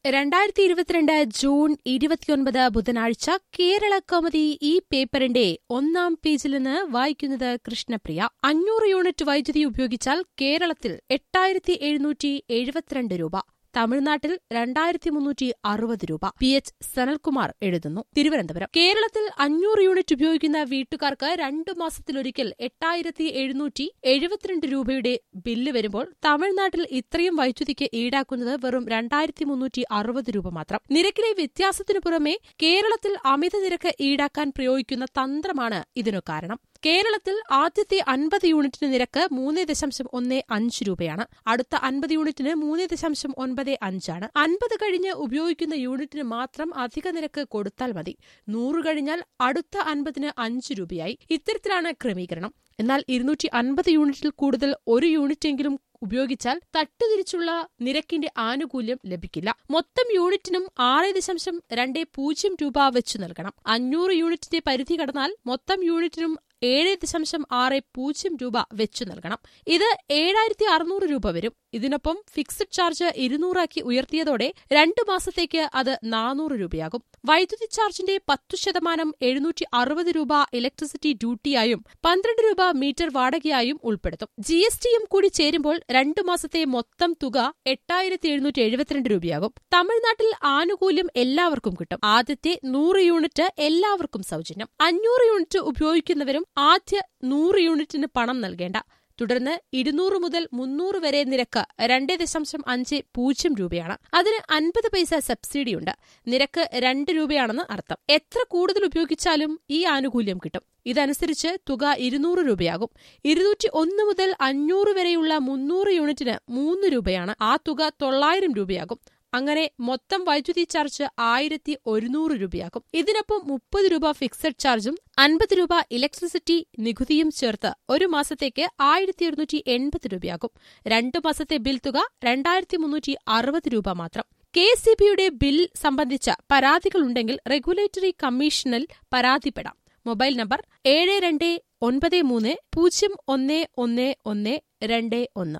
രണ്ടായിരത്തി ഇരുപത്തിരണ്ട് ജൂൺ ഇരുപത്തിയൊൻപത് ബുധനാഴ്ച കേരള കൗമുദി ഈ പേപ്പറിന്റെ ഒന്നാം പേജിൽ നിന്ന് വായിക്കുന്നത് കൃഷ്ണപ്രിയ അഞ്ഞൂറ് യൂണിറ്റ് വൈദ്യുതി ഉപയോഗിച്ചാൽ കേരളത്തിൽ എട്ടായിരത്തി എഴുന്നൂറ്റി എഴുപത്തിരണ്ട് രൂപ തമിഴ്നാട്ടിൽ രണ്ടായിരത്തി മുന്നൂറ്റി അറുപത് രൂപ പി എച്ച് സനൽകുമാർ എഴുതുന്നു തിരുവനന്തപുരം കേരളത്തിൽ അഞ്ഞൂറ് യൂണിറ്റ് ഉപയോഗിക്കുന്ന വീട്ടുകാർക്ക് രണ്ടു മാസത്തിലൊരിക്കൽ എട്ടായിരത്തി എഴുന്നൂറ്റി എഴുപത്തിരണ്ട് രൂപയുടെ ബില്ല് വരുമ്പോൾ തമിഴ്നാട്ടിൽ ഇത്രയും വൈദ്യുതിക്ക് ഈടാക്കുന്നത് വെറും രണ്ടായിരത്തി മുന്നൂറ്റി അറുപത് രൂപ മാത്രം നിരക്കിലെ വ്യത്യാസത്തിനു പുറമെ കേരളത്തിൽ അമിത നിരക്ക് ഈടാക്കാൻ പ്രയോഗിക്കുന്ന തന്ത്രമാണ് ഇതിനു കാരണം കേരളത്തിൽ ആദ്യത്തെ അൻപത് യൂണിറ്റിന് നിരക്ക് മൂന്ന് ദശാംശം ഒന്ന് അഞ്ച് രൂപയാണ് അടുത്ത അൻപത് യൂണിറ്റിന് മൂന്ന് ദശാംശം ഒൻപത് അഞ്ചാണ് അൻപത് കഴിഞ്ഞ് ഉപയോഗിക്കുന്ന യൂണിറ്റിന് മാത്രം അധിക നിരക്ക് കൊടുത്താൽ മതി നൂറ് കഴിഞ്ഞാൽ അടുത്ത അൻപതിന് അഞ്ച് രൂപയായി ഇത്തരത്തിലാണ് ക്രമീകരണം എന്നാൽ ഇരുന്നൂറ്റി അൻപത് യൂണിറ്റിൽ കൂടുതൽ ഒരു യൂണിറ്റെങ്കിലും ഉപയോഗിച്ചാൽ തട്ടുതിരിച്ചുള്ള നിരക്കിന്റെ ആനുകൂല്യം ലഭിക്കില്ല മൊത്തം യൂണിറ്റിനും ആറ് ദശാംശം രണ്ട് പൂജ്യം രൂപ വെച്ചു നൽകണം അഞ്ഞൂറ് യൂണിറ്റിന്റെ പരിധി കടന്നാൽ മൊത്തം യൂണിറ്റിനും ഏഴ് ദശാംശം ആറ് പൂജ്യം രൂപ വെച്ചു നൽകണം ഇത് ഏഴായിരത്തി അറുന്നൂറ് രൂപ വരും ഇതിനൊപ്പം ഫിക്സഡ് ചാർജ് ഇരുന്നൂറാക്കി ഉയർത്തിയതോടെ രണ്ടു മാസത്തേക്ക് അത് നാനൂറ് രൂപയാകും വൈദ്യുതി ചാർജിന്റെ പത്തു ശതമാനം എഴുന്നൂറ്റി അറുപത് രൂപ ഇലക്ട്രിസിറ്റി ഡ്യൂട്ടിയായും പന്ത്രണ്ട് രൂപ മീറ്റർ വാടകയായും ഉൾപ്പെടുത്തും ജി എസ് ടിയും കൂടി ചേരുമ്പോൾ രണ്ടു മാസത്തെ മൊത്തം തുക എട്ടായിരത്തി എഴുന്നൂറ്റി എഴുപത്തിരണ്ട് രൂപയാകും തമിഴ്നാട്ടിൽ ആനുകൂല്യം എല്ലാവർക്കും കിട്ടും ആദ്യത്തെ നൂറ് യൂണിറ്റ് എല്ലാവർക്കും സൗജന്യം അഞ്ഞൂറ് യൂണിറ്റ് ഉപയോഗിക്കുന്നവരും ആദ്യ നൂറ് യൂണിറ്റിന് പണം നൽകേണ്ട തുടർന്ന് ഇരുന്നൂറ് മുതൽ മുന്നൂറ് വരെ നിരക്ക് രണ്ട് ദശാംശം അഞ്ച് പൂജ്യം രൂപയാണ് അതിന് അൻപത് പൈസ സബ്സിഡിയുണ്ട് നിരക്ക് രണ്ട് രൂപയാണെന്ന് അർത്ഥം എത്ര കൂടുതൽ ഉപയോഗിച്ചാലും ഈ ആനുകൂല്യം കിട്ടും ഇതനുസരിച്ച് തുക ഇരുന്നൂറ് രൂപയാകും ഇരുന്നൂറ്റി ഒന്ന് മുതൽ അഞ്ഞൂറ് വരെയുള്ള മുന്നൂറ് യൂണിറ്റിന് മൂന്ന് രൂപയാണ് ആ തുക തൊള്ളായിരം രൂപയാകും അങ്ങനെ മൊത്തം വൈദ്യുതി ചാർജ് ആയിരത്തി ഒരുന്നൂറ് രൂപയാകും ഇതിനൊപ്പം മുപ്പത് രൂപ ഫിക്സഡ് ചാർജും അൻപത് രൂപ ഇലക്ട്രിസിറ്റി നികുതിയും ചേർത്ത് ഒരു മാസത്തേക്ക് ആയിരത്തി ഒരുന്നൂറ്റി എൺപത് രൂപയാകും രണ്ടു മാസത്തെ ബിൽ തുക രണ്ടായിരത്തി മുന്നൂറ്റി അറുപത് രൂപ മാത്രം കെ സി ബിയുടെ ബിൽ സംബന്ധിച്ച പരാതികളുണ്ടെങ്കിൽ റെഗുലേറ്ററി കമ്മീഷനിൽ പരാതിപ്പെടാം മൊബൈൽ നമ്പർ ഏഴ് രണ്ട് ഒൻപത് മൂന്ന് പൂജ്യം ഒന്ന് ഒന്ന് ഒന്ന് രണ്ട് ഒന്ന്